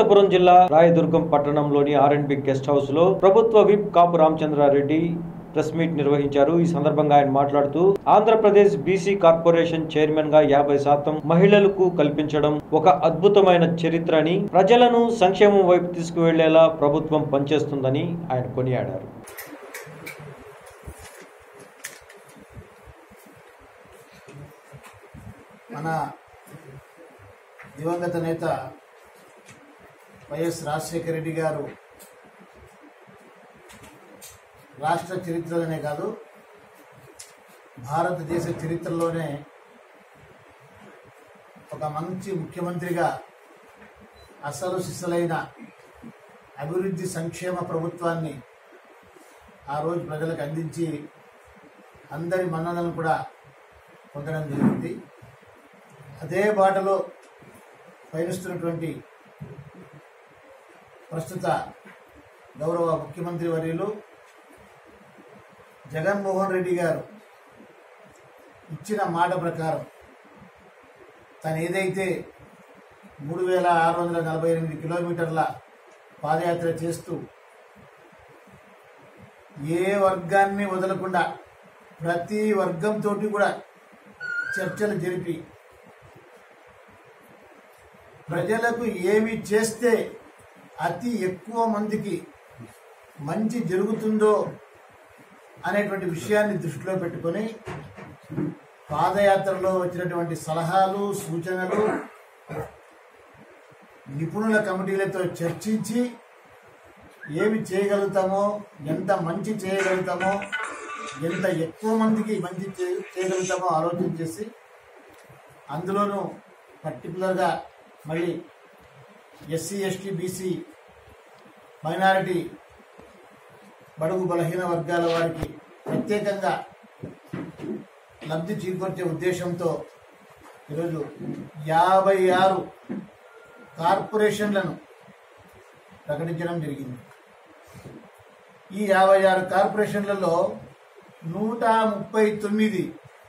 అనంతపురం జిల్లా రాయదుర్గం పట్టణంలోని ఆర్ఎండ్బి గెస్ట్ హౌస్ లో ప్రభుత్వ whip Kapu Ramachandra Reddy press meet నిర్వహించారు ఈ సందర్భంగా ఆయన మాట్లాడుతూ ఆంధ్రప్రదేశ్ బీసీ కార్పొరేషన్ చైర్మన్ గా యాభై శాతం మహిళలకు కల్పించడం ఒక అద్భుతమైన చరిత్ర అని ప్రజలను సంక్షేమం వైపు తీసుకువెళ్లేలా ప్రభుత్వం పనిచేస్తుందని ఆయన కొనియాడారు మన దివంగత నేత వైఎస్ రాజశేఖర రెడ్డి గారు రాష్ట్ర చరిత్రలోనే కాదు భారతదేశ చరిత్రలోనే ఒక మంచి ముఖ్యమంత్రిగా అసలు సిసలైన అభివృద్ధి సంక్షేమ ప్రభుత్వాన్ని ఆ రోజు ప్రజలకు అందించి అందరి మన్ననలను కూడా పొందడం జరిగింది అదే బాటలో పయనిస్తున్నటువంటి ప్రస్తుత గౌరవ ముఖ్యమంత్రి వర్యులు జగన్మోహన్ రెడ్డి గారు ఇచ్చిన మాట ప్రకారం తను ఏదైతే మూడు వేల ఆరు వందల నలభై ఎనిమిది కిలోమీటర్ల పాదయాత్ర చేస్తూ ఏ వర్గాన్ని వదలకుండా ప్రతి వర్గంతో కూడా చర్చలు జరిపి ప్రజలకు ఏమి చేస్తే అతి ఎక్కువ మందికి మంచి జరుగుతుందో అనేటువంటి విషయాన్ని దృష్టిలో పెట్టుకొని పాదయాత్రలో వచ్చినటువంటి సలహాలు సూచనలు నిపుణుల కమిటీలతో చర్చించి ఏమి చేయగలుగుతామో ఎంత మంచి చేయగలుగుతామో ఎంత ఎక్కువ మందికి మంచి చే- చేయగలుగుతామో ఆలోచన చేసి అందులోనూ పర్టికులర్గా మళ్ళీ ఎస్సీ ఎస్టీ బీసీ మైనారిటీ బడుగు బలహీన వర్గాల వారికి ప్రత్యేకంగా లబ్ధి చేకూర్చే ఉద్దేశంతో ఈరోజు యాభై ఆరు కార్పొరేషన్లను ప్రకటించడం జరిగింది ఈ యాభై ఆరు కార్పొరేషన్లలో నూట ముప్పై తొమ్మిది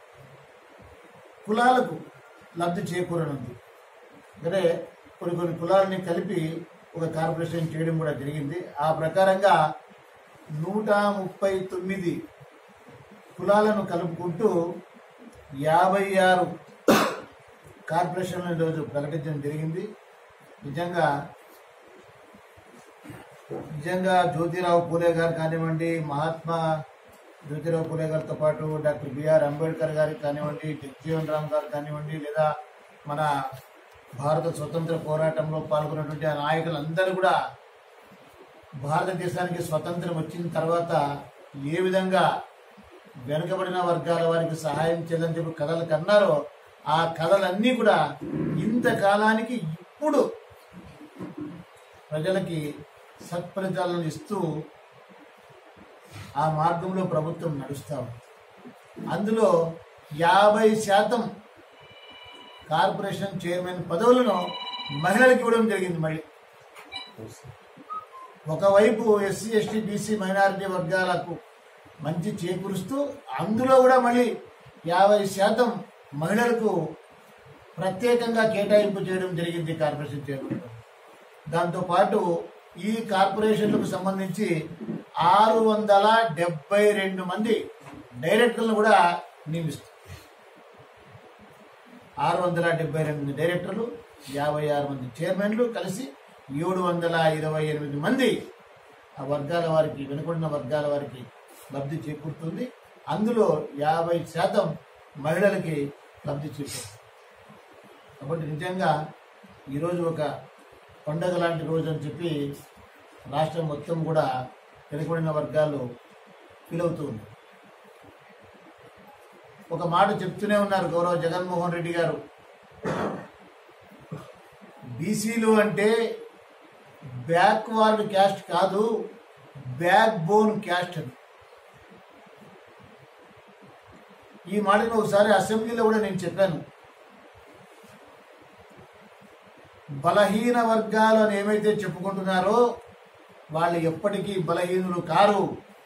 కులాలకు లబ్ధి చేకూరనుంది అంటే కొన్ని కొన్ని కులాలని కలిపి ఒక కార్పొరేషన్ చేయడం కూడా జరిగింది ఆ ప్రకారంగా నూట ముప్పై తొమ్మిది కులాలను కలుపుకుంటూ యాభై ఆరు కార్పొరేషన్లను ఈరోజు ప్రకటించడం జరిగింది నిజంగా నిజంగా జ్యోతిరావు పూలే గారు కానివ్వండి మహాత్మా జ్యోతిరావు పూలే గారితో పాటు డాక్టర్ బిఆర్ అంబేద్కర్ గారికి కానివ్వండి జగజీవన్ రామ్ గారు కానివ్వండి లేదా మన భారత స్వతంత్ర పోరాటంలో పాల్గొన్నటువంటి ఆ నాయకులందరూ కూడా భారతదేశానికి స్వతంత్రం వచ్చిన తర్వాత ఏ విధంగా వెనుకబడిన వర్గాల వారికి సహాయం చేయాలని చెప్పి కథలు కన్నారో ఆ కథలన్నీ కూడా ఇంతకాలానికి ఇప్పుడు ప్రజలకి సత్ఫలితాలను ఇస్తూ ఆ మార్గంలో ప్రభుత్వం నడుస్తా ఉంది అందులో యాభై శాతం కార్పొరేషన్ చైర్మన్ పదవులను మహిళలకు ఇవ్వడం జరిగింది మళ్ళీ ఒకవైపు ఎస్సీ ఎస్టీ బీసీ మైనారిటీ వర్గాలకు మంచి చేకూరుస్తూ అందులో కూడా మళ్ళీ యాభై శాతం మహిళలకు ప్రత్యేకంగా కేటాయింపు చేయడం జరిగింది కార్పొరేషన్ చైర్మన్ దాంతోపాటు ఈ కార్పొరేషన్లకు సంబంధించి ఆరు వందల డెబ్బై రెండు మంది డైరెక్టర్లను కూడా నియమిస్తారు ఆరు వందల డెబ్బై రెండు డైరెక్టర్లు యాభై ఆరు మంది చైర్మన్లు కలిసి ఏడు వందల ఇరవై ఎనిమిది మంది ఆ వర్గాల వారికి వెనుకబడిన వర్గాల వారికి లబ్ధి చేకూరుతుంది అందులో యాభై శాతం మహిళలకి లబ్ధి చేకూరుతుంది కాబట్టి నిజంగా ఈరోజు ఒక పండగ లాంటి రోజు అని చెప్పి రాష్ట్రం మొత్తం కూడా వెనుకబడిన వర్గాలు ఫీల్ అవుతూ ఉంది ఒక మాట చెప్తూనే ఉన్నారు గౌరవ జగన్మోహన్ రెడ్డి గారు బీసీలు అంటే బ్యాక్వర్డ్ క్యాస్ట్ కాదు బ్యాక్ బోన్ క్యాస్ట్ అని ఈ మాటను ఒకసారి అసెంబ్లీలో కూడా నేను చెప్పాను బలహీన వర్గాలు అని ఏమైతే చెప్పుకుంటున్నారో వాళ్ళు ఎప్పటికీ బలహీనులు కారు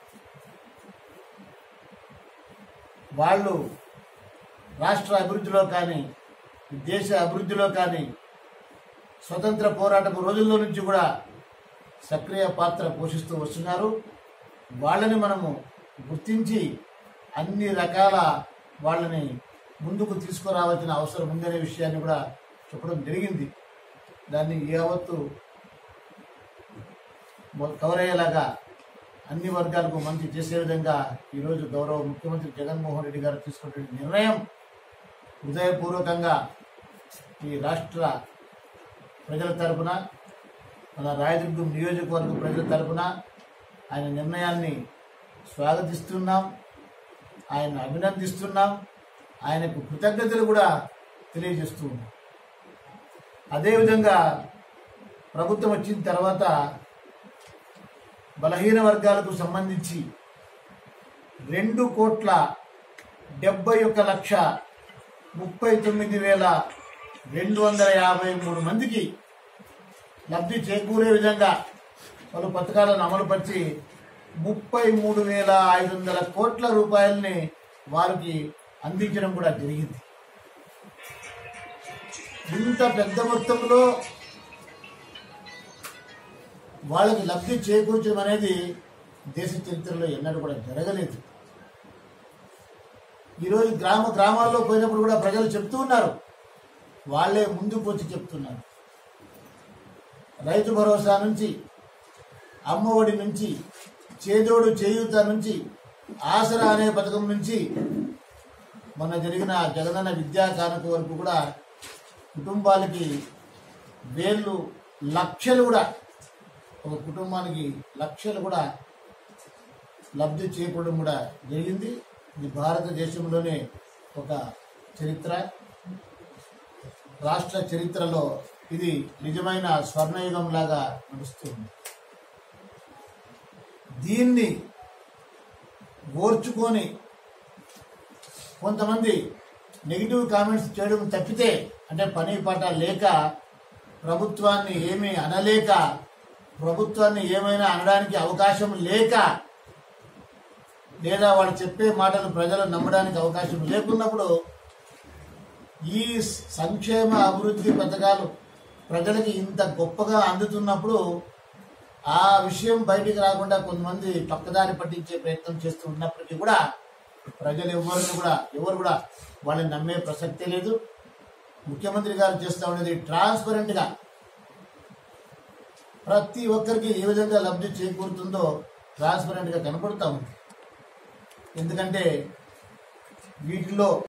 వాళ్ళు రాష్ట్ర అభివృద్ధిలో కానీ దేశ అభివృద్ధిలో కానీ స్వతంత్ర పోరాటపు రోజుల్లో నుంచి కూడా సక్రియ పాత్ర పోషిస్తూ వస్తున్నారు వాళ్ళని మనము గుర్తించి అన్ని రకాల వాళ్ళని ముందుకు తీసుకురావాల్సిన అవసరం ఉందనే విషయాన్ని కూడా చెప్పడం జరిగింది దాన్ని యావత్తు మొ- కవర్ అయ్యేలాగా అన్ని వర్గాలకు మంచి చేసే విధంగా ఈరోజు గౌరవ ముఖ్యమంత్రి జగన్మోహన్ రెడ్డి గారు తీసుకున్న నిర్ణయం హృదయపూర్వకంగా ఈ రాష్ట్ర ప్రజల తరపున మన రాయదుర్గం నియోజకవర్గ ప్రజల తరపున ఆయన నిర్ణయాన్ని స్వాగతిస్తున్నాం ఆయన అభినందిస్తున్నాం ఆయనకు కృతజ్ఞతలు కూడా తెలియజేస్తూ ఉన్నాం అదేవిధంగా ప్రభుత్వం వచ్చిన తర్వాత బలహీన వర్గాలకు సంబంధించి రెండు కోట్ల డెబ్బై ఒక్క లక్ష ముప్పై తొమ్మిది వేల రెండు వందల యాభై మూడు మందికి లబ్ధి చేకూరే విధంగా పలు పథకాలను అమలుపరిచి ముప్పై మూడు వేల ఐదు వందల కోట్ల రూపాయలని వారికి అందించడం కూడా జరిగింది ఇంత పెద్ద మొత్తంలో వాళ్ళకి లబ్ధి చేకూర్చడం అనేది దేశ చరిత్రలో ఎన్నడూ కూడా జరగలేదు ఈరోజు గ్రామ గ్రామాల్లో పోయినప్పుడు కూడా ప్రజలు చెప్తూ ఉన్నారు వాళ్ళే ముందుకు వచ్చి చెప్తున్నారు రైతు భరోసా నుంచి అమ్మఒడి నుంచి చేదోడు చేయూత నుంచి ఆసరా అనే పథకం నుంచి మొన్న జరిగిన జగనన్న విద్యా కానుక వరకు కూడా కుటుంబాలకి వేళ్ళు లక్షలు కూడా ఒక కుటుంబానికి లక్షలు కూడా లబ్ధి చేకూడడం కూడా జరిగింది ఇది భారతదేశంలోనే ఒక చరిత్ర రాష్ట్ర చరిత్రలో ఇది నిజమైన స్వర్ణయుగం లాగా నడుస్తుంది దీన్ని ఓర్చుకొని కొంతమంది నెగిటివ్ కామెంట్స్ చేయడం తప్పితే అంటే పని పాట లేక ప్రభుత్వాన్ని ఏమీ అనలేక ప్రభుత్వాన్ని ఏమైనా అనడానికి అవకాశం లేక లేదా వాళ్ళు చెప్పే మాటలు ప్రజలు నమ్మడానికి అవకాశం లేకున్నప్పుడు ఈ సంక్షేమ అభివృద్ధి పథకాలు ప్రజలకి ఇంత గొప్పగా అందుతున్నప్పుడు ఆ విషయం బయటికి రాకుండా కొంతమంది పక్కదారి పట్టించే ప్రయత్నం చేస్తూ ఉన్నప్పటికీ కూడా ప్రజలు ఎవరిని కూడా ఎవరు కూడా వాళ్ళని నమ్మే ప్రసక్తే లేదు ముఖ్యమంత్రి గారు చేస్తా ఉండేది ట్రాన్స్పరెంట్ గా ప్రతి ఒక్కరికి ఏ విధంగా లబ్ధి చేకూరుతుందో ట్రాన్స్పరెంట్ గా కనపడుతూ ఉంది ఎందుకంటే వీటిలో